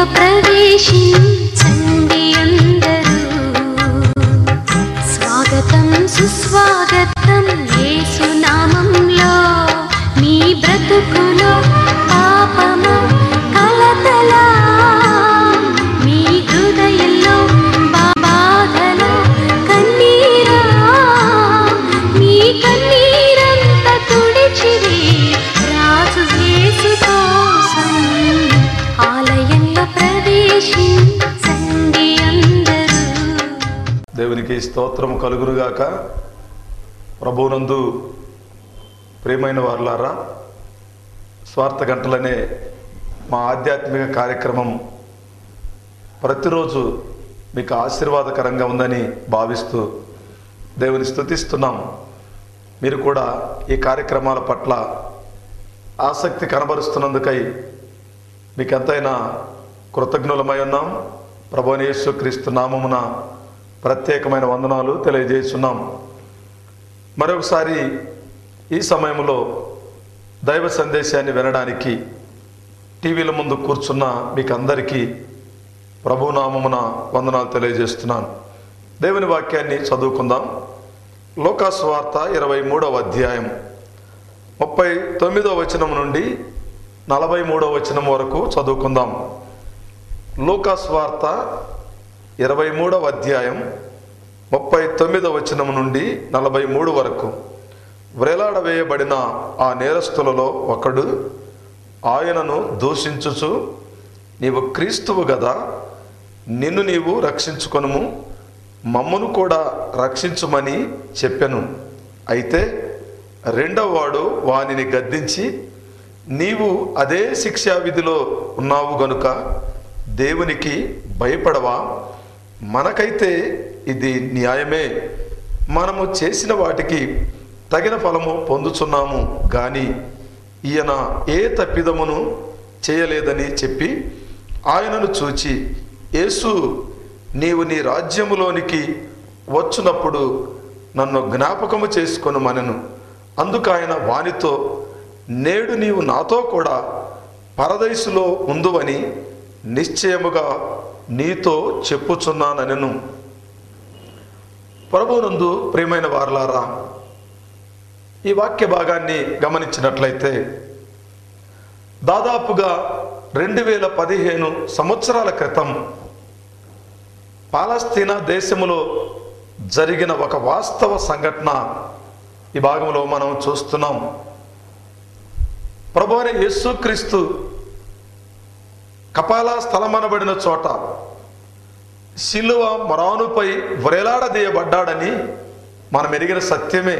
ఆలయంలో ప్రవేశించండి అందరూ స్వాగతం సుస్వాగతం యేసు నామంలో మీ బ్రతుకులో పాపము కలతలా మీ హృదయంలో బా- బాధలో కన్నీరా మీ కన్నీరంత తుడిచిరి రాజు యేసు కోసం ఆలయంలో ప్రవేశించండి అందరూ దేవునికి స్తోత్రము కలుగురుగాక ప్రభువునందు ప్రియమైన వారులారా స్వార్థ గంటలనే మా ఆధ్యాత్మిక కార్యక్రమం ప్రతిరోజు మీకు ఆశీర్వాదకరంగా ఉందని భావిస్తూ దేవుని స్తుతిస్తున్నాం మీరు కూడా ఈ కార్యక్రమాల పట్ల ఆసక్తి కనబరుస్తున్నందుకై మీకు ఎంతైనా కృతజ్ఞులమై ఉన్నాం ప్రభుని యేసు క్రీస్తు నామమున ప్రత్యేకమైన వందనాలు తెలియజేస్తున్నాం మరొకసారి ఈ సమయంలో దైవ సందేశాన్ని వినడానికి టీవీల ముందు కూర్చున్న మీకు అందరికీ ప్రభునామమున వందనాలు తెలియజేస్తున్నాను దేవుని వాక్యాన్ని చదువుకుందాం లోకాస్వార్త ఇరవై మూడవ అధ్యాయం ముప్పై తొమ్మిదవ వచనం నుండి నలభై మూడవ వచనం వరకు చదువుకుందాం లూకాస్వార్త ఇరవై మూడవ అధ్యాయం ముప్పై తొమ్మిదవ వచనం నుండి నలభై మూడు వరకు వ్రేలాడవేయబడిన ఆ నేరస్తులలో ఒకడు ఆయనను దూషించుచు నీవు క్రీస్తువు గదా నిన్ను నీవు రక్షించుకొనుము మమ్మను కూడా రక్షించుమని చెప్పెను అయితే రెండవ వాడు వానిని గద్దించి నీవు అదే శిక్షా విధిలో ఉన్నావు గనుక దేవునికి భయపడవా మనకైతే ఇది న్యాయమే మనము చేసిన వాటికి తగిన ఫలము పొందుచున్నాము గాని ఈయన ఏ తప్పిదమును చేయలేదని చెప్పి ఆయనను చూచి యేసు నీవు నీ రాజ్యములోనికి వచ్చునప్పుడు నన్ను జ్ఞాపకము చేసుకొను మనను అందుకు ఆయన వానితో నేడు నీవు నాతో కూడా పరదైసులో ఉందువని నిశ్చయముగా నీతో చెప్పుచున్నానెను ప్రభునందు ప్రియమైన వారలారా ఈ వాక్య భాగాన్ని గమనించినట్లయితే దాదాపుగా రెండు వేల పదిహేను సంవత్సరాల క్రితం పాలస్తీనా దేశములో జరిగిన ఒక వాస్తవ సంఘటన ఈ భాగంలో మనం చూస్తున్నాం ప్రభు అయిన యేసుక్రీస్తు కపాలా స్థలమనబడిన చోట శిలువ మొరానుపై వ్రేలాడదీయబడ్డాడని మనం ఎరిగిన సత్యమే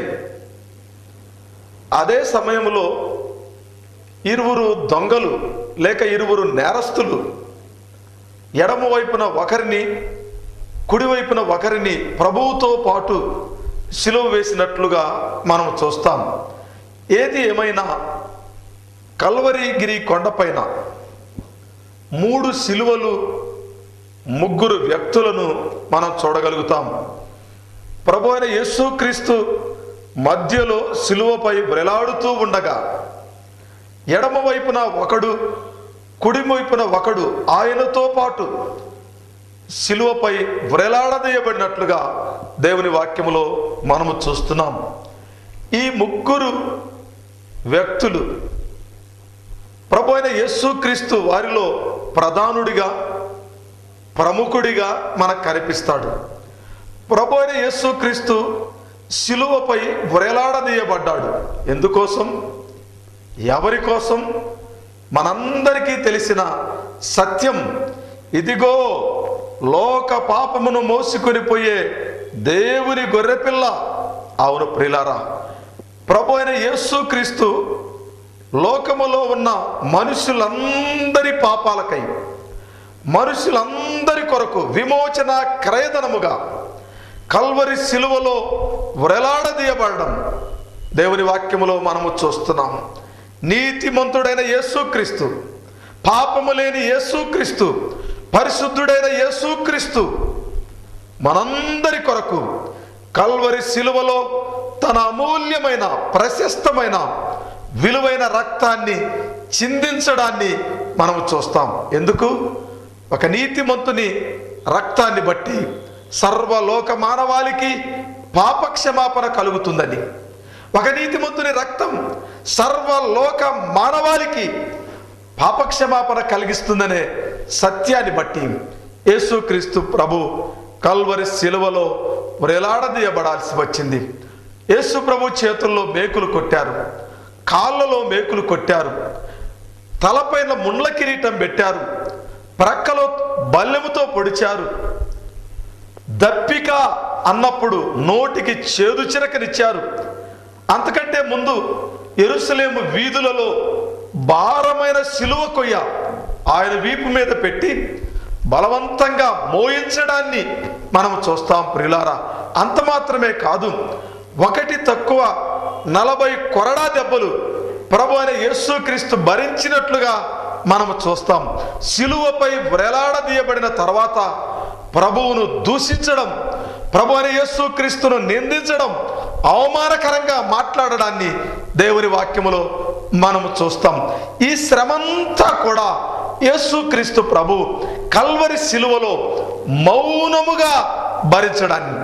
అదే సమయంలో ఇరువురు దొంగలు లేక ఇరువురు నేరస్తులు ఎడమ వైపున ఒకరిని కుడివైపున ఒకరిని ప్రభువుతో పాటు సిలువ వేసినట్లుగా మనం చూస్తాం ఏది ఏమైనా కల్వరిగిరి కొండపైన మూడు సిలువలు ముగ్గురు వ్యక్తులను మనం చూడగలుగుతాం ప్రభు అయిన యేసుక్రీస్తు మధ్యలో సిలువపై వ్రేలాడుతూ ఉండగా ఎడమ వైపున ఒకడు కుడి వైపున ఒకడు ఆయనతో పాటు శిలువపై వ్రేలాడదీయబడినట్లుగా దేవుని వాక్యములో మనము చూస్తున్నాం ఈ ముగ్గురు వ్యక్తులు ప్రభు అయిన యేసుక్రీస్తు వారిలో ప్రధానుడిగా ప్రముఖుడిగా మనకు కనిపిస్తాడు ప్రభు అయిన యేసుక్రీస్తు శిలువపై వ్రేలాడదీయబడ్డాడు ఎందుకోసం ఎవరి కోసం మనందరికీ తెలిసిన సత్యం ఇదిగో లోక పాపమును మోసుకొని పోయే దేవుని గొర్రెపిల్ల అవును ప్రిలారా ప్రభు అయిన యేసుక్రీస్తు లోకములో ఉన్న మనుషులందరి పాపాలకై మనుషులందరి కొరకు విమోచన క్రయధనముగా కల్వరి శిలువలో వ్రేలాడదీయబడడం దేవుని వాక్యములో మనము చూస్తున్నాం నీతిమంతుడైన యేసుక్రీస్తు పాపము లేని యేసుక్రీస్తు పరిశుద్ధుడైన యేసుక్రీస్తు మనందరి కొరకు కల్వరి శిలువలో తన అమూల్యమైన ప్రశస్తమైన విలువైన రక్తాన్ని చిందించడాన్ని మనము చూస్తాం ఎందుకు ఒక నీతిమంతుని రక్తాన్ని బట్టి సర్వలోక మానవాళికి పాపక్షమాపణ కలుగుతుందని ఒక నీతిమంతుని రక్తం సర్వలోక మానవాళికి పాపక్షమాపణ కలిగిస్తుందనే సత్యాన్ని బట్టి యేసుక్రీస్తు ప్రభు కల్వరి శిలువలో వ్రేలాడదీయబడాల్సి వచ్చింది యేసు ప్రభు చేతుల్లో మేకులు కొట్టారు కాళ్ళలో మేకులు కొట్టారు తలపైన ముండ్ల కిరీటం పెట్టారు ప్రక్కలో బల్లెముతో పొడిచారు దప్పిక అన్నప్పుడు నోటికి చేదు చిరకనిచ్చారు అంతకంటే ముందు ఎరుసలేము వీధులలో భారమైన శిలువ కొయ్య ఆయన వీపు మీద పెట్టి బలవంతంగా మోయించడాన్ని మనం చూస్తాం ప్రిలారా అంత మాత్రమే కాదు ఒకటి తక్కువ నలభై కొరడా దెబ్బలు ప్రభు అయిన యేసుక్రీస్తు భరించినట్లుగా మనం చూస్తాం శిలువపై వ్రేలాడదీయబడిన తర్వాత ప్రభువును దూషించడం ప్రభు అని యేసుక్రీస్తును నిందించడం అవమానకరంగా మాట్లాడడాన్ని దేవుని వాక్యములో మనము చూస్తాం ఈ శ్రమంతా కూడా యేసుక్రీస్తు ప్రభు కల్వరి శిలువలో మౌనముగా భరించడాన్ని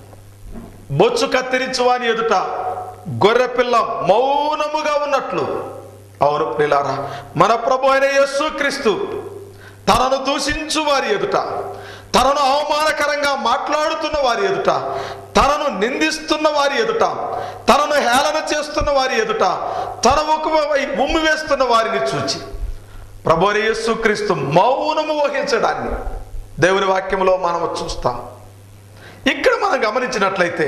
బొచ్చు కత్తిరించువాని ఎదుట గొర్రెపిల్ల మౌనముగా ఉన్నట్లు అవును ప్రిలారా మన ప్రభు అయిన యేసుక్రీస్తు తనను దూషించు వారి ఎదుట తనను అవమానకరంగా మాట్లాడుతున్న వారి ఎదుట తనను నిందిస్తున్న వారి ఎదుట తనను హేళన చేస్తున్న వారి ఎదుట తన ముఖమై ఉమ్మి వేస్తున్న వారిని చూచి ప్రభు అయిన యేసుక్రీస్తు మౌనము వహించడాన్ని దేవుని వాక్యంలో మనము చూస్తాం ఇక్కడ మనం గమనించినట్లయితే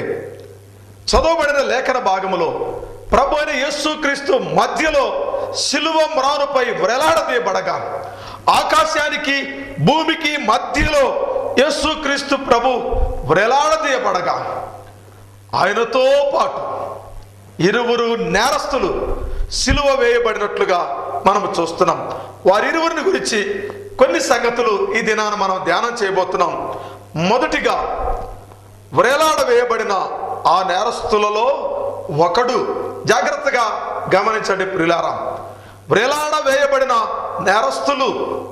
చదవబడిన లేఖన భాగములో ప్రభు అయిన యేసుక్రీస్తు మధ్యలో శిలువ మ్రానుపై వ్రేలాడదీయబడగా ఆకాశానికి భూమికి మధ్యలో యేసుక్రీస్తు ప్రభు వ్రేలాడదీయబడగా ఆయనతో పాటు ఇరువురు నేరస్తులు సిలువ వేయబడినట్లుగా మనం చూస్తున్నాం వారిరువురిని గురించి కొన్ని సంగతులు ఈ దినాన మనం ధ్యానం చేయబోతున్నాం మొదటిగా వ్రేలాడ వేయబడిన ఆ నేరస్తులలో ఒకడు జాగ్రత్తగా గమనించండి ప్రిలారా వ్రేలాడ వేయబడిన నేరస్తులు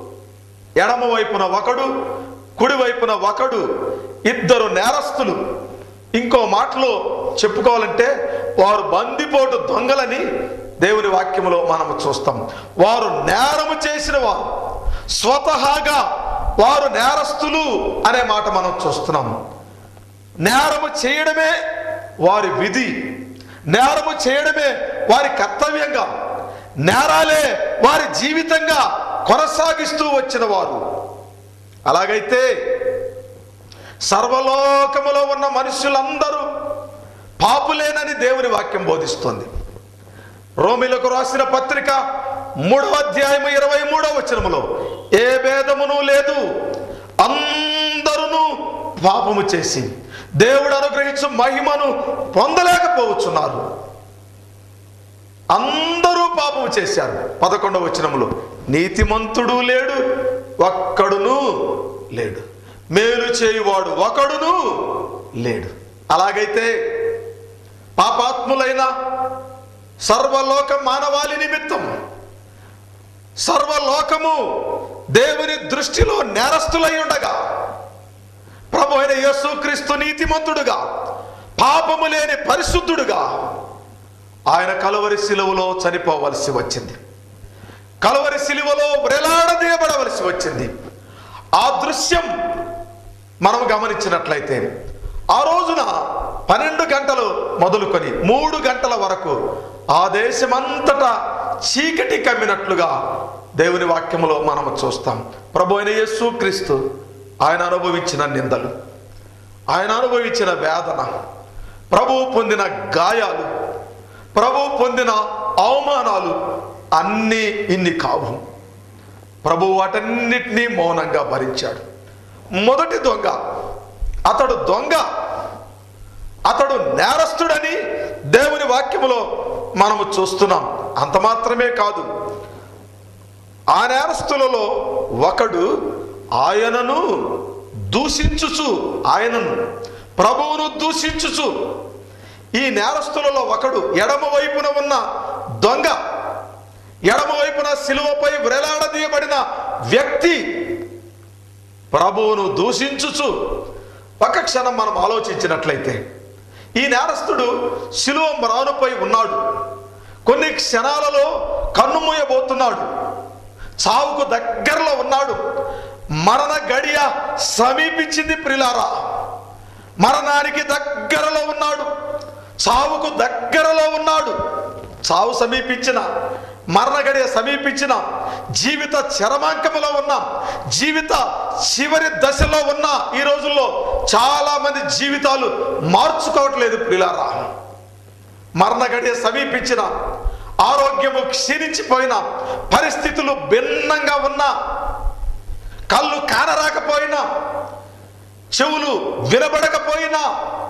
ఎడమ వైపున ఒకడు కుడి వైపున ఒకడు ఇద్దరు నేరస్తులు ఇంకో మాటలో చెప్పుకోవాలంటే వారు బందిపోటు దొంగలని దేవుని వాక్యములో మనము చూస్తాం వారు నేరము చేసిన వారు స్వతహాగా వారు నేరస్తులు అనే మాట మనం చూస్తున్నాం నేరము చేయడమే వారి విధి నేరము చేయడమే వారి కర్తవ్యంగా నేరాలే వారి జీవితంగా కొనసాగిస్తూ వచ్చిన వారు అలాగైతే సర్వలోకములో ఉన్న మనుషులందరూ పాపులేనని దేవుని వాక్యం బోధిస్తుంది రోమిలకు రాసిన పత్రిక మూడవ అధ్యాయము ఇరవై మూడవ వచనములో ఏ భేదమును లేదు అందరూ పాపము చేసి దేవుడు అనుగ్రహించు మహిమను పొందలేకపోవచ్చున్నారు అందరూ పాపము చేశారు పదకొండవ వచనములో నీతిమంతుడు లేడు ఒక్కడును లేడు మేలు చేయువాడు ఒకడును లేడు అలాగైతే పాపాత్ములైన సర్వలోక మానవాళి నిమిత్తం సర్వలోకము దేవుని దృష్టిలో నేరస్తులై ఉండగా ప్రభు అయిన యేసుక్రీస్తు నీతిమంతుడుగా పాపము లేని పరిశుద్ధుడుగా ఆయన కలవరి శిలువలో చనిపోవలసి వచ్చింది కలవరి శిలువలో వ్రేలాడదీయబడవలసి వచ్చింది ఆ దృశ్యం మనం గమనించినట్లయితే ఆ రోజున పన్నెండు గంటలు మొదలుకొని మూడు గంటల వరకు ఆ దేశమంతటా చీకటి కమ్మినట్లుగా దేవుని వాక్యములో మనము చూస్తాం ప్రభు అయిన యేసు క్రీస్తు ఆయన అనుభవించిన నిందలు ఆయన అనుభవించిన వేదన ప్రభువు పొందిన గాయాలు ప్రభువు పొందిన అవమానాలు అన్నీ ఇన్ని కావు ప్రభు వాటన్నిటినీ మౌనంగా భరించాడు మొదటి దొంగ అతడు దొంగ అతడు నేరస్తుడని దేవుని వాక్యములో మనము చూస్తున్నాం అంత మాత్రమే కాదు ఆ నేరస్తులలో ఒకడు ఆయనను దూషించుచు ఆయనను ప్రభువును దూషించుచు ఈ నేరస్తులలో ఒకడు ఎడమ వైపున ఉన్న దొంగ ఎడమ వైపున శిలువపై వ్రేలాడదీయబడిన వ్యక్తి ప్రభువును దూషించుచు ఒక క్షణం మనం ఆలోచించినట్లయితే ఈ నేరస్తుడు శిలువ మ్రానుపై ఉన్నాడు కొన్ని క్షణాలలో కన్నుమూయబోతున్నాడు చావుకు దగ్గరలో ఉన్నాడు మరణ గడియ సమీపించింది ప్రిలారా మరణానికి దగ్గరలో ఉన్నాడు చావుకు దగ్గరలో ఉన్నాడు చావు సమీపించిన మరణ గడియ సమీపించిన జీవిత చరమాంకములో ఉన్న జీవిత చివరి దశలో ఉన్న ఈ రోజుల్లో చాలా మంది జీవితాలు మార్చుకోవట్లేదు ప్రిలారా మరణ గడియ సమీపించిన ఆరోగ్యము క్షీణించిపోయిన పరిస్థితులు భిన్నంగా ఉన్న కళ్ళు కానరాకపోయినా చెవులు వినబడకపోయినా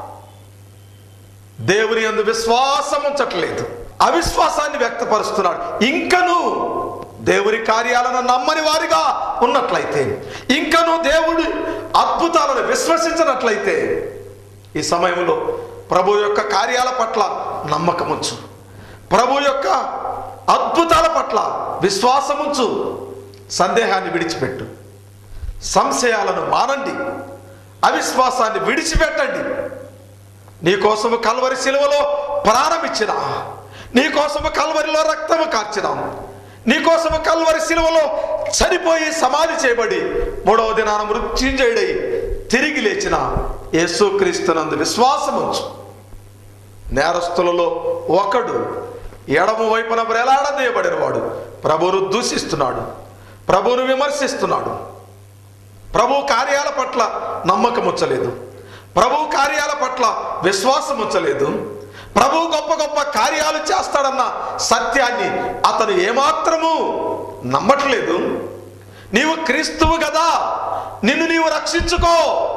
దేవుని అందు విశ్వాసం ఉంచట్లేదు అవిశ్వాసాన్ని వ్యక్తపరుస్తున్నాడు ఇంకను దేవుని కార్యాలను నమ్మని వారిగా ఉన్నట్లయితే ఇంకను దేవుడి అద్భుతాలను విశ్వసించినట్లయితే ఈ సమయంలో ప్రభు యొక్క కార్యాల పట్ల నమ్మకముంచు ప్రభు యొక్క అద్భుతాల పట్ల విశ్వాసముంచు సందేహాన్ని విడిచిపెట్టు సంశయాలను మానండి అవిశ్వాసాన్ని విడిచిపెట్టండి నీ కోసము కల్వరి శిలువలో ప్రారంభించిన నీ కోసము కల్వరిలో రక్తము కార్చినాం నీ కోసము కల్వరి శిలువలో చనిపోయి సమాధి చేయబడి మూడవ దినాన మృత్యుంజయుడై తిరిగి లేచిన యేసుక్రీస్తునందు విశ్వాసముంచు నేరస్తులలో ఒకడు ఎడమ వైపున వేలాడదీయబడిన వాడు ప్రభువును దూషిస్తున్నాడు ప్రభువును విమర్శిస్తున్నాడు ప్రభు కార్యాల పట్ల నమ్మకం ఉంచలేదు ప్రభు కార్యాల పట్ల విశ్వాసం ఉంచలేదు ప్రభు గొప్ప గొప్ప కార్యాలు చేస్తాడన్న సత్యాన్ని అతను ఏమాత్రము నమ్మట్లేదు నీవు క్రీస్తువు కదా నిన్ను నీవు రక్షించుకో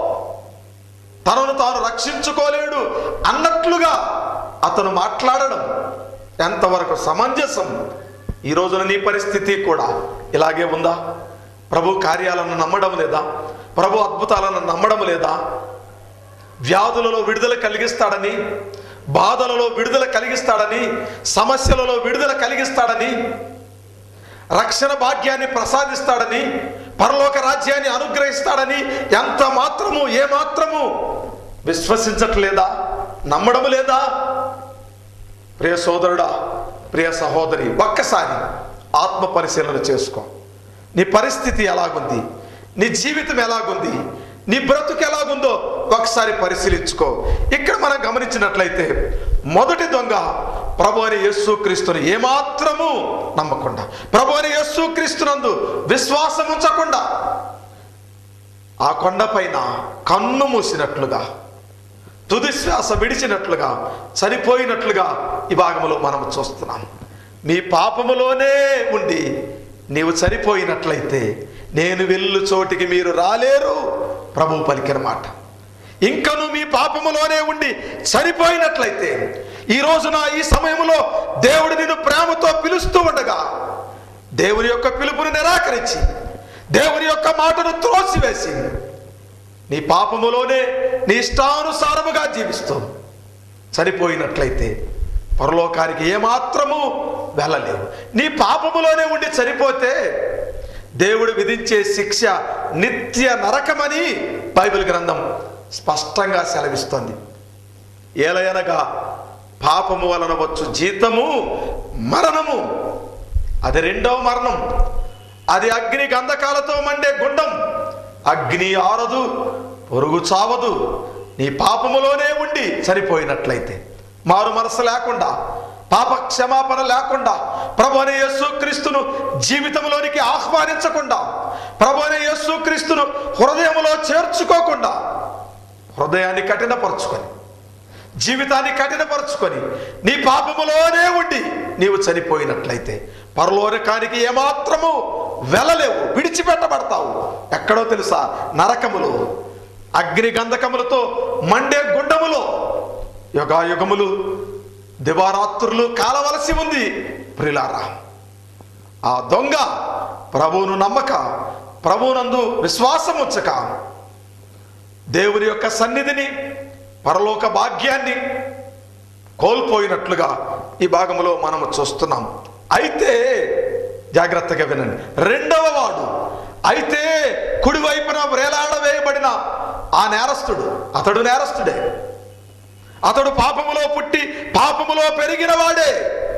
తనను తాను రక్షించుకోలేడు అన్నట్లుగా అతను మాట్లాడడం ఎంతవరకు సమంజసం ఈ రోజున నీ పరిస్థితి కూడా ఇలాగే ఉందా ప్రభు కార్యాలను నమ్మడం లేదా ప్రభు అద్భుతాలను నమ్మడం లేదా వ్యాధులలో విడుదల కలిగిస్తాడని బాధలలో విడుదల కలిగిస్తాడని సమస్యలలో విడుదల కలిగిస్తాడని రక్షణ భాగ్యాన్ని ప్రసాదిస్తాడని పరలోక రాజ్యాన్ని అనుగ్రహిస్తాడని ఎంత మాత్రము ఏ మాత్రము విశ్వసించట్లేదా నమ్మడము లేదా ప్రియ సోదరుడా ప్రియ సహోదరి ఒక్కసారి ఆత్మ పరిశీలన చేసుకో నీ పరిస్థితి ఎలాగుంది నీ జీవితం ఎలాగుంది నీ బ్రతుకు ఎలాగుందో ఒకసారి పరిశీలించుకో ఇక్కడ మనం గమనించినట్లయితే మొదటి దొంగ ప్రభు అని యేసు క్రీస్తుని ఏమాత్రము నమ్మకుండా ప్రభు అని యేసు క్రీస్తునందు విశ్వాసం ఉంచకుండా ఆ కొండపైన కన్ను మూసినట్లుగా తుది శ్వాస విడిచినట్లుగా చనిపోయినట్లుగా ఈ భాగంలో మనం చూస్తున్నాం మీ పాపములోనే ఉండి నీవు చనిపోయినట్లయితే నేను వెళ్ళు చోటికి మీరు రాలేరు ప్రభు పలికిన మాట ఇంకను మీ పాపములోనే ఉండి చనిపోయినట్లయితే ఈ రోజున ఈ సమయంలో దేవుడు నిన్ను ప్రేమతో పిలుస్తూ ఉండగా దేవుని యొక్క పిలుపుని నిరాకరించి దేవుని యొక్క మాటను త్రోసివేసి నీ పాపములోనే నీ ఇష్టానుసారముగా జీవిస్తూ చనిపోయినట్లయితే పరలోకానికి ఏమాత్రము వెళ్ళలేవు నీ పాపములోనే ఉండి చనిపోతే దేవుడు విధించే శిక్ష నిత్య నరకమని బైబిల్ గ్రంథం స్పష్టంగా సెలవిస్తుంది ఏలయనగా పాపము వలన వచ్చు జీతము మరణము అది రెండవ మరణం అది అగ్ని గంధకాలతో మండే గుండం అగ్ని ఆరదు పొరుగు చావదు నీ పాపములోనే ఉండి చనిపోయినట్లయితే మారు మనసు లేకుండా పాప క్షమాపణ లేకుండా ప్రభు అనే యేసుక్రీస్తును జీవితంలోనికి ఆహ్వానించకుండా ప్రభు అనే యేసుక్రీస్తును హృదయంలో చేర్చుకోకుండా హృదయాన్ని కఠినపరుచుకొని జీవితాన్ని కఠినపరుచుకొని నీ పాపములోనే ఉండి నీవు చనిపోయినట్లయితే పరలోకానికి ఏమాత్రము వెళ్ళలేవు విడిచిపెట్టబడతావు ఎక్కడో తెలుసా నరకములో అగ్ని గంధకములతో మండే గుండములో యుగాయుగములు దివారాత్రులు కాలవలసి ఉంది ప్రిలారా ఆ దొంగ ప్రభువును నమ్మక ప్రభువునందు విశ్వాసం ఉంచక దేవుని యొక్క సన్నిధిని పరలోక భాగ్యాన్ని కోల్పోయినట్లుగా ఈ భాగంలో మనము చూస్తున్నాం అయితే జాగ్రత్తగా వినండి రెండవ వాడు అయితే కుడివైపున వ్రేలాడవేయబడిన ఆ నేరస్తుడు అతడు నేరస్తుడే అతడు పాపములో పుట్టి పాపములో పెరిగిన వాడే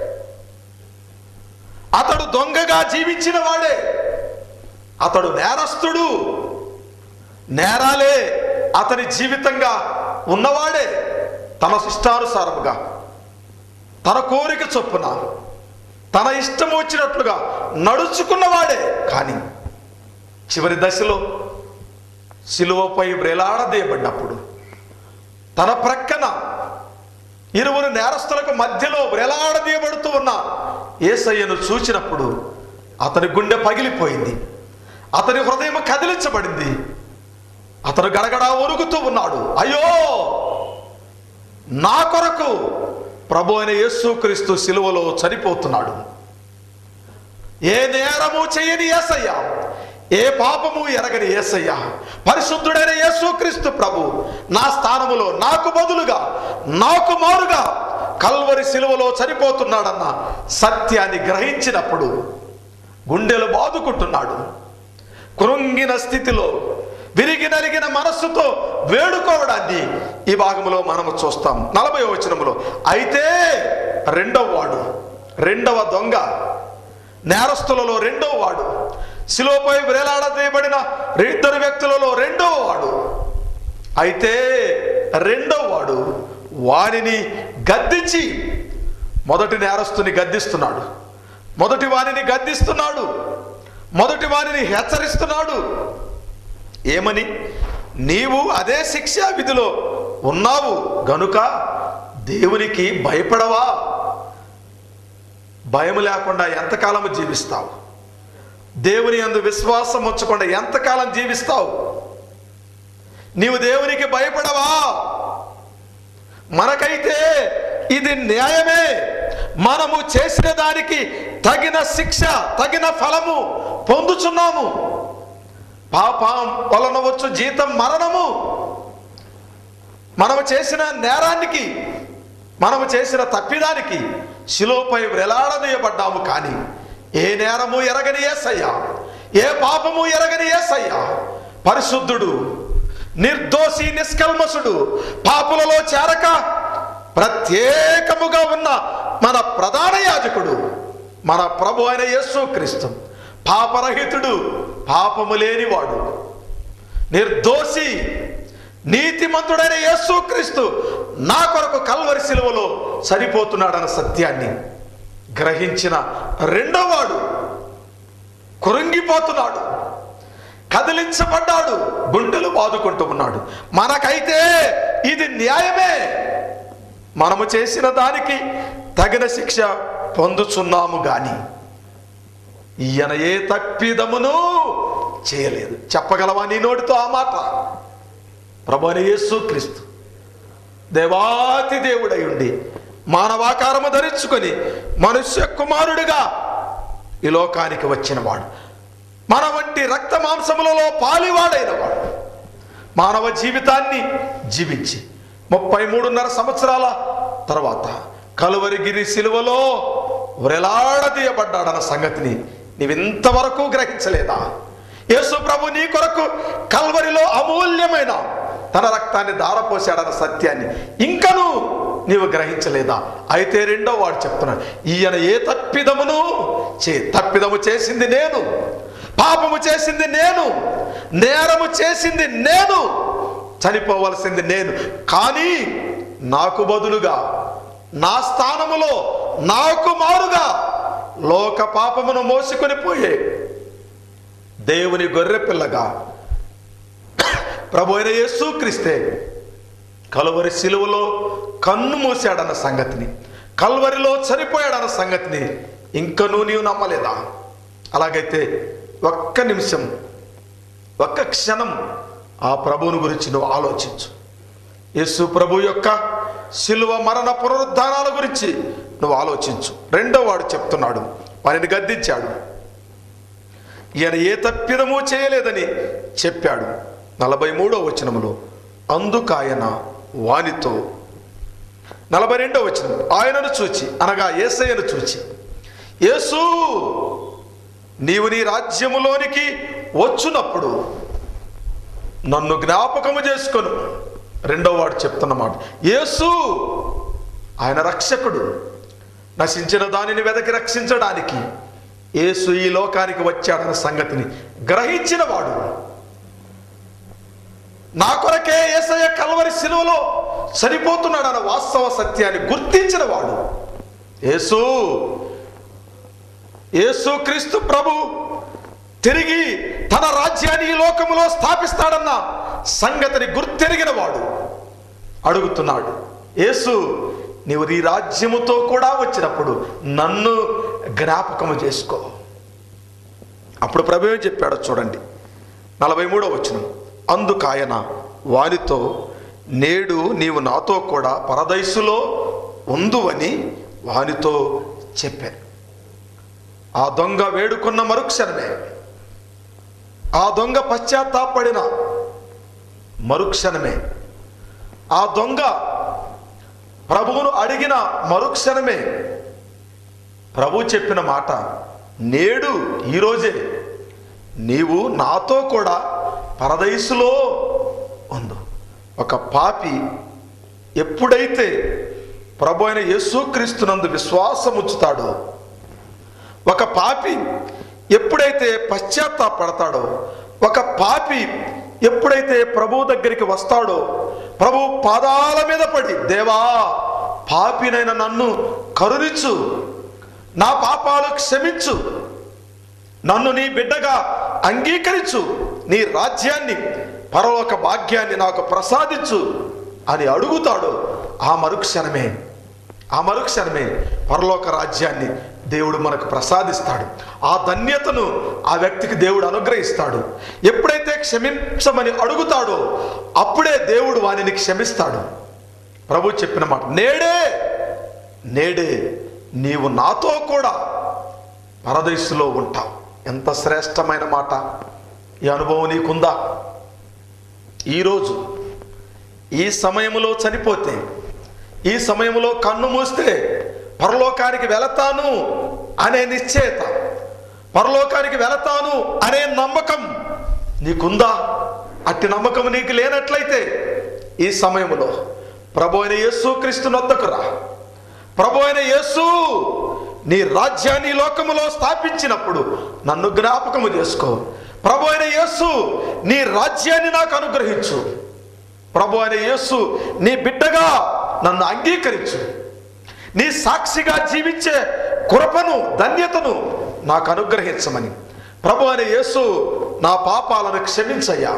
అతడు దొంగగా జీవించిన వాడే అతడు నేరస్తుడు నేరాలే అతని జీవితంగా ఉన్నవాడే తన శిష్టానుసారముగా తన కోరిక చొప్పున తన ఇష్టం వచ్చినట్లుగా నడుచుకున్నవాడే కానీ చివరి దశలో శిలువపై వ్రేలాడదీయబడినప్పుడు తన ప్రక్కన ఇరువురు నేరస్తులకు మధ్యలో వ్రేలాడదీయబడుతూ ఉన్న ఏసయ్యను చూచినప్పుడు అతని గుండె పగిలిపోయింది అతని హృదయం కదిలించబడింది అతను గడగడా ఒరుగుతూ ఉన్నాడు అయ్యో నా కొరకు ప్రభు అయిన యేసుక్రీస్తు సిలువలో చనిపోతున్నాడు ఏ నేరము చేయని ఏసయ్య ఏ పాపము ఎరగని ఏసయ్య పరిశుద్ధుడైన యేసుక్రీస్తు ప్రభు నా స్థానములో నాకు బదులుగా నాకు మారుగా కల్వరి సిలువలో చనిపోతున్నాడన్న సత్యాన్ని గ్రహించినప్పుడు గుండెలు బాదుకుంటున్నాడు కృంగిన స్థితిలో విరిగి నలిగిన మనస్సుతో వేడుకోవడాన్ని ఈ భాగంలో మనము చూస్తాం నలభై వచనములో అయితే రెండవ వాడు రెండవ దొంగ నేరస్తులలో రెండవ వాడు శిలోపై వేలాడదీయబడిన ఇద్దరు వ్యక్తులలో రెండవ వాడు అయితే రెండవ వాడు వానిని గద్దించి మొదటి నేరస్తుని గద్దిస్తున్నాడు మొదటి వానిని గద్దిస్తున్నాడు మొదటి వానిని హెచ్చరిస్తున్నాడు ఏమని నీవు అదే శిక్షా విధిలో ఉన్నావు గనుక దేవునికి భయపడవా భయం లేకుండా ఎంతకాలం జీవిస్తావు దేవుని అందు విశ్వాసం ఉంచకుండా ఎంతకాలం జీవిస్తావు నీవు దేవునికి భయపడవా మనకైతే ఇది న్యాయమే మనము చేసిన దానికి తగిన శిక్ష తగిన ఫలము పొందుచున్నాము పాపం వలన వచ్చు జీతం మరణము మనము చేసిన నేరానికి మనము చేసిన తప్పిదానికి శిలోపై వ్రేలాడదీయబడ్డాము కానీ ఏ నేరము ఎరగని ఏసయ్యా ఏ పాపము ఎరగని ఏసయ్యా పరిశుద్ధుడు నిర్దోషి నిష్కల్మసుడు పాపులలో చేరక ప్రత్యేకముగా ఉన్న మన ప్రధాన యాజకుడు మన ప్రభు అయిన యేసుక్రీస్తు పాపరహితుడు పాపము లేనివాడు నిర్దోషి నీతిమంతుడైన యేసుక్రీస్తు నా కొరకు కల్వరి సిలువలో సరిపోతున్నాడన్న సత్యాన్ని గ్రహించిన రెండోవాడు కురుంగిపోతున్నాడు కదిలించబడ్డాడు గుండెలు బాదుకుంటూ ఉన్నాడు మనకైతే ఇది న్యాయమే మనము చేసిన దానికి తగిన శిక్ష పొందుచున్నాము గాని ఈయన ఏ తప్పిదమును చేయలేదు చెప్పగలవా నీ నోటితో ఆ మాట ప్రభు అని యేసుక్రీస్తు దేవాతి దేవుడై ఉండి మానవాకారము ధరించుకొని మనుష్య కుమారుడిగా ఈ లోకానికి వచ్చినవాడు మన వంటి రక్త మాంసములలో పాలివాడైన వాడు మానవ జీవితాన్ని జీవించి ముప్పై మూడున్నర సంవత్సరాల తర్వాత కలువరిగిరి సిలువలో వ్రెలాడదీయబడ్డాడన్న సంగతిని నీవింతవరకు గ్రహించలేదా యేసు ప్రభు నీ కొరకు కల్వరిలో అమూల్యమైన తన రక్తాన్ని దారపోసాడన్న సత్యాన్ని ఇంకను నీవు గ్రహించలేదా అయితే రెండో వాడు చెప్తున్నాడు ఈయన ఏ తప్పిదమును చే తప్పిదము చేసింది నేను పాపము చేసింది నేను నేరము చేసింది నేను చనిపోవలసింది నేను కానీ నాకు బదులుగా నా స్థానములో నాకు మారుగా లోక పాపమును మోసుకొని పోయే దేవుని గొర్రె పిల్లగా ప్రభు అయిన యేసుక్రీస్తే కలువరి సిలువలో కన్ను మూసాడన్న సంగతిని కల్వరిలో చనిపోయాడన్న సంగతిని ఇంకనూ నీవు నమ్మలేదా అలాగైతే ఒక్క నిమిషం ఒక్క క్షణం ఆ ప్రభువుని గురించి నువ్వు ఆలోచించు యేసు ప్రభు యొక్క శిలువ మరణ పునరుద్ధానాల గురించి నువ్వు ఆలోచించు రెండో వాడు చెప్తున్నాడు వారిని గద్దించాడు ఈయన ఏ తప్పిదము చేయలేదని చెప్పాడు నలభై మూడో వచనములో అందుకాయన వానితో నలభై రెండో వచనం ఆయనను చూచి అనగా ఏసయ్యను చూచి యేసు నీవు నీ రాజ్యములోనికి వచ్చునప్పుడు నన్ను జ్ఞాపకము చేసుకొను రెండో వాడు చెప్తున్న మాట యేసు ఆయన రక్షకుడు నశించిన దానిని వెదకి రక్షించడానికి యేసు ఈ లోకానికి వచ్చాడన్న సంగతిని గ్రహించిన వాడు నా కొరకే ఏసయ్య కల్వరి శిలువలో చనిపోతున్నాడన్న వాస్తవ సత్యాన్ని గుర్తించిన వాడు యేసు యేసు క్రీస్తు ప్రభు తిరిగి తన రాజ్యాన్ని ఈ లోకములో స్థాపిస్తాడన్న సంగతిని గుర్తెరిగిన వాడు అడుగుతున్నాడు యేసు నీవు నీ రాజ్యముతో కూడా వచ్చినప్పుడు నన్ను జ్ఞాపకము చేసుకో అప్పుడు ప్రభు ఏం చెప్పాడో చూడండి నలభై మూడో వచనం అందుకాయన వారితో నేడు నీవు నాతో కూడా పరదైసులో ఉందువని వానితో చెప్పాను ఆ దొంగ వేడుకున్న మరుక్షణమే ఆ దొంగ పశ్చాత్తాపడిన మరుక్షణమే ఆ దొంగ ప్రభువును అడిగిన మరుక్షణమే ప్రభు చెప్పిన మాట నేడు ఈరోజే నీవు నాతో కూడా పరదైసులో ఉందు ఒక పాపి ఎప్పుడైతే ప్రభు అయిన యేసుక్రీస్తునందు విశ్వాసం ఉంచుతాడో ఒక పాపి ఎప్పుడైతే పశ్చాత్తాపడతాడో ఒక పాపి ఎప్పుడైతే ప్రభు దగ్గరికి వస్తాడో ప్రభు పాదాల మీద పడి దేవా పాపినైన నన్ను కరుణించు నా పాపాలు క్షమించు నన్ను నీ బిడ్డగా అంగీకరించు నీ రాజ్యాన్ని పరలోక భాగ్యాన్ని నాకు ప్రసాదించు అని అడుగుతాడు ఆ మరుక్షణమే ఆ మరుక్షణమే పరలోక రాజ్యాన్ని దేవుడు మనకు ప్రసాదిస్తాడు ఆ ధన్యతను ఆ వ్యక్తికి దేవుడు అనుగ్రహిస్తాడు ఎప్పుడైతే క్షమించమని అడుగుతాడో అప్పుడే దేవుడు వానిని క్షమిస్తాడు ప్రభు చెప్పిన మాట నేడే నేడే నీవు నాతో కూడా పరదైసులో ఉంటావు ఎంత శ్రేష్టమైన మాట ఈ అనుభవం నీకుందా ఈరోజు ఈ సమయంలో చనిపోతే ఈ సమయంలో కన్ను మూస్తే పరలోకానికి వెళతాను అనే నిశ్చయత పరలోకానికి వెళతాను అనే నమ్మకం నీకుందా అట్టి నమ్మకం నీకు లేనట్లయితే ఈ సమయంలో ప్రభు అయిన యేసు క్రీస్తు నొద్దకు రా ప్రభు అయిన యేసు నీ రాజ్యాన్ని ఈ లోకములో స్థాపించినప్పుడు నన్ను జ్ఞాపకము చేసుకో ప్రభు అయిన యేసు నీ రాజ్యాన్ని నాకు అనుగ్రహించు ప్రభు అయిన యేసు నీ బిడ్డగా నన్ను అంగీకరించు నీ సాక్షిగా జీవించే కృపను ధన్యతను నాకు అనుగ్రహించమని ప్రభు అయిన యేసు నా పాపాలను క్షమించయ్యా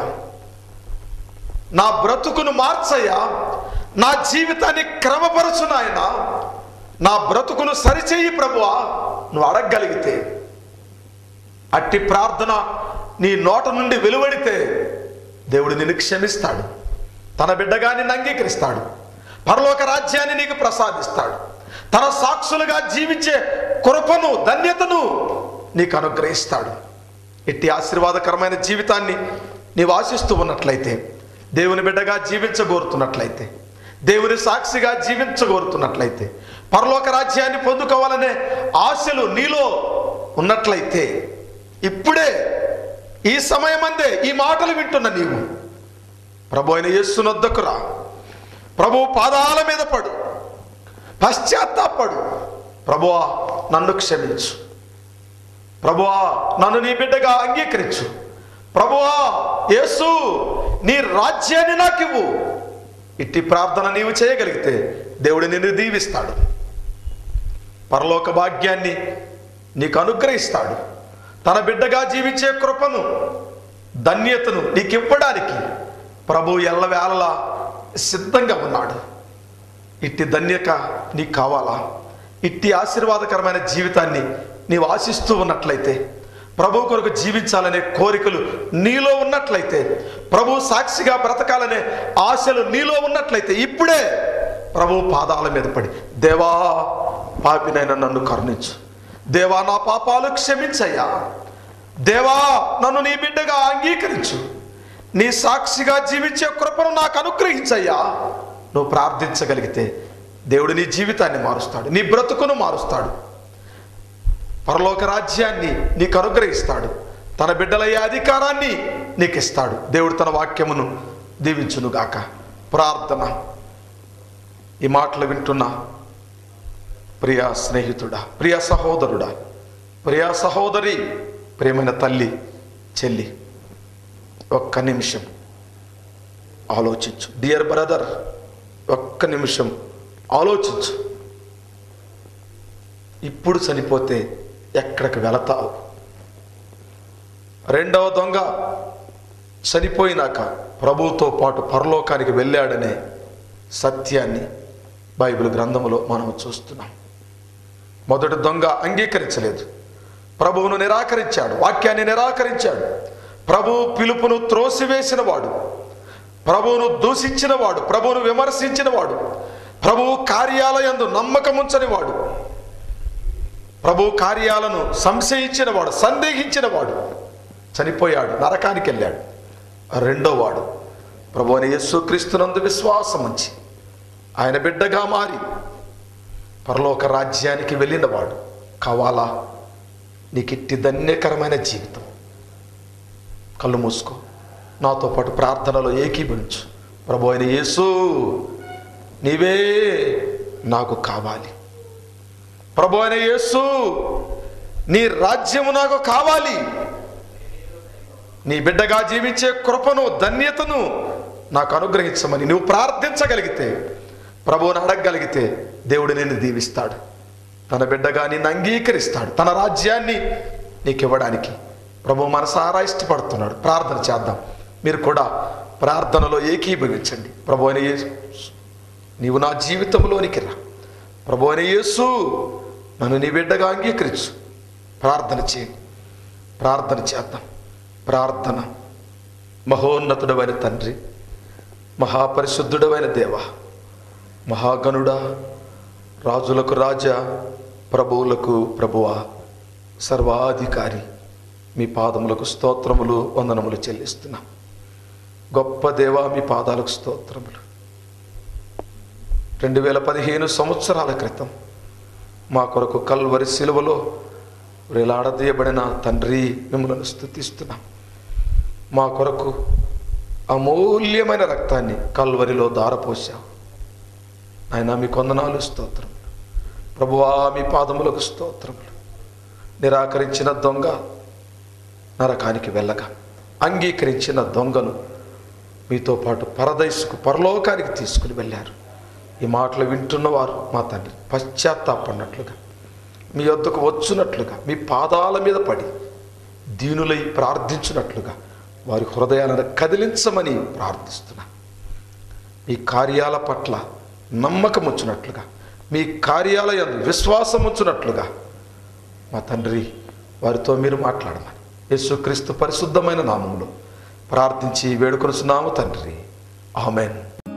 నా బ్రతుకును మార్చయ్యా నా జీవితాన్ని క్రమపరచు నాయనా నా బ్రతుకును సరిచేయి ప్రభువా నువ్వు అడగగలిగితే అట్టి ప్రార్థన నీ నోట నుండి వెలువడితే దేవుడు నిన్ను క్షమిస్తాడు తన బిడ్డగా నిన్ను అంగీకరిస్తాడు పరలోక రాజ్యాన్ని నీకు ప్రసాదిస్తాడు తన సాక్షులుగా జీవించే కృపను ధన్యతను నీకు అనుగ్రహిస్తాడు ఇట్టి ఆశీర్వాదకరమైన జీవితాన్ని నీవు ఆశిస్తూ ఉన్నట్లయితే దేవుని బిడ్డగా జీవించగోరుతున్నట్లయితే దేవుని సాక్షిగా జీవించగోరుతున్నట్లయితే పరలోక రాజ్యాన్ని పొందుకోవాలనే ఆశలు నీలో ఉన్నట్లయితే ఇప్పుడే ఈ సమయమందే ఈ మాటలు వింటున్న నీవు ప్రభు అయిన యేసునొద్దకు రా ప్రభు పాదాల మీద పడు పశ్చాత్తాపడు ప్రభువా నన్ను క్షమించు ప్రభువా నన్ను నీ బిడ్డగా అంగీకరించు ప్రభువా యేసు నీ రాజ్యాన్ని నాకివ్వు ఇట్టి ప్రార్థన నీవు చేయగలిగితే దేవుడు నిన్ను దీవిస్తాడు పరలోక భాగ్యాన్ని నీకు అనుగ్రహిస్తాడు తన బిడ్డగా జీవించే కృపను ధన్యతను నీకు ఇవ్వడానికి ప్రభు ఎల్లవేళలా సిద్ధంగా ఉన్నాడు ఇట్టి ధన్యక నీకు కావాలా ఇట్టి ఆశీర్వాదకరమైన జీవితాన్ని నీవు ఆశిస్తూ ఉన్నట్లయితే ప్రభు కొరకు జీవించాలనే కోరికలు నీలో ఉన్నట్లయితే ప్రభు సాక్షిగా బ్రతకాలనే ఆశలు నీలో ఉన్నట్లయితే ఇప్పుడే ప్రభు పాదాల మీద పడి దేవా పాపినైనా నన్ను కరుణించు దేవా నా పాపాలు క్షమించయ్యా దేవా నన్ను నీ బిడ్డగా అంగీకరించు నీ సాక్షిగా జీవించే కృపను నాకు అనుగ్రహించయ్యా నువ్వు ప్రార్థించగలిగితే దేవుడు నీ జీవితాన్ని మారుస్తాడు నీ బ్రతుకును మారుస్తాడు పరలోక రాజ్యాన్ని నీకు అనుగ్రహిస్తాడు తన బిడ్డలయ్యే అధికారాన్ని నీకు ఇస్తాడు దేవుడు తన వాక్యమును దీవించునుగాక ప్రార్థన ఈ మాటలు వింటున్నా ప్రియా స్నేహితుడా ప్రియ సహోదరుడా ప్రియా సహోదరి ప్రియమైన తల్లి చెల్లి ఒక్క నిమిషం ఆలోచించు డియర్ బ్రదర్ ఒక్క నిమిషం ఆలోచించు ఇప్పుడు చనిపోతే ఎక్కడికి వెళతావు రెండవ దొంగ చనిపోయినాక ప్రభువుతో పాటు పరలోకానికి వెళ్ళాడనే సత్యాన్ని బైబిల్ గ్రంథములో మనం చూస్తున్నాం మొదటి దొంగ అంగీకరించలేదు ప్రభువును నిరాకరించాడు వాక్యాన్ని నిరాకరించాడు ప్రభువు పిలుపును త్రోసివేసిన వాడు ప్రభువును దూషించిన వాడు ప్రభువును విమర్శించిన వాడు ప్రభువు కార్యాలయందు నమ్మకముంచని వాడు ప్రభు కార్యాలను సంశయించిన వాడు సందేహించిన వాడు చనిపోయాడు నరకానికి వెళ్ళాడు రెండో వాడు ప్రభు అని యేసుక్రీస్తునందు విశ్వాసం ఉంచి ఆయన బిడ్డగా మారి పరలోక రాజ్యానికి వెళ్ళినవాడు కావాలా నీకిట్టి ధన్యకరమైన జీవితం కళ్ళు మూసుకో నాతో పాటు ప్రార్థనలో ఏకీభవించు ప్రభు అయిన యేసు నీవే నాకు కావాలి ప్రభు అయిన యేసు నీ రాజ్యము నాకు కావాలి నీ బిడ్డగా జీవించే కృపను ధన్యతను నాకు అనుగ్రహించమని నువ్వు ప్రార్థించగలిగితే ప్రభువుని అడగగలిగితే దేవుడు నిన్ను దీవిస్తాడు తన బిడ్డగా నిన్ను అంగీకరిస్తాడు తన రాజ్యాన్ని నీకు ఇవ్వడానికి ప్రభు మనసారా ఇష్టపడుతున్నాడు ప్రార్థన చేద్దాం మీరు కూడా ప్రార్థనలో ఏకీభవించండి ప్రభు అయిన యేసు నీవు నా జీవితంలోనికి రా ప్రభు అయిన యేసు నన్ను నీ బిడ్డగా అంగీకరించు ప్రార్థన చేయండి ప్రార్థన చేద్దాం ప్రార్థన మహోన్నతుడమైన తండ్రి మహాపరిశుద్ధుడమైన దేవ మహాగణుడా రాజులకు రాజా ప్రభువులకు ప్రభువా సర్వాధికారి మీ పాదములకు స్తోత్రములు వందనములు చెల్లిస్తున్నాం గొప్ప దేవా మీ పాదాలకు స్తోత్రములు రెండు వేల పదిహేను సంవత్సరాల క్రితం మా కొరకు కల్వరి శిలువలో వేలాడదీయబడిన తండ్రి మిమ్మల్ని స్థుతిస్తున్నాం మా కొరకు అమూల్యమైన రక్తాన్ని కల్వరిలో దారపోసావు ఆయన మీ కొందనాలు స్తోత్రములు ప్రభువా మీ పాదములకు స్తోత్రములు నిరాకరించిన దొంగ నరకానికి వెళ్ళగా అంగీకరించిన దొంగను మీతో పాటు పరదైసుకు పరలోకానికి తీసుకుని వెళ్ళారు ఈ మాటలు వింటున్నవారు మా తండ్రి పశ్చాత్తాపడినట్లుగా మీ వద్దకు వచ్చునట్లుగా మీ పాదాల మీద పడి దీనులై ప్రార్థించినట్లుగా వారి హృదయాలను కదిలించమని ప్రార్థిస్తున్నా మీ కార్యాల పట్ల నమ్మకం ఉంచునట్లుగా మీ కార్యాలయం విశ్వాసం ఉంచునట్లుగా మా తండ్రి వారితో మీరు మాట్లాడమని యేసుక్రీస్తు పరిశుద్ధమైన నామములో ప్రార్థించి వేడుకొనుచున్నాము తండ్రి ఆమెన్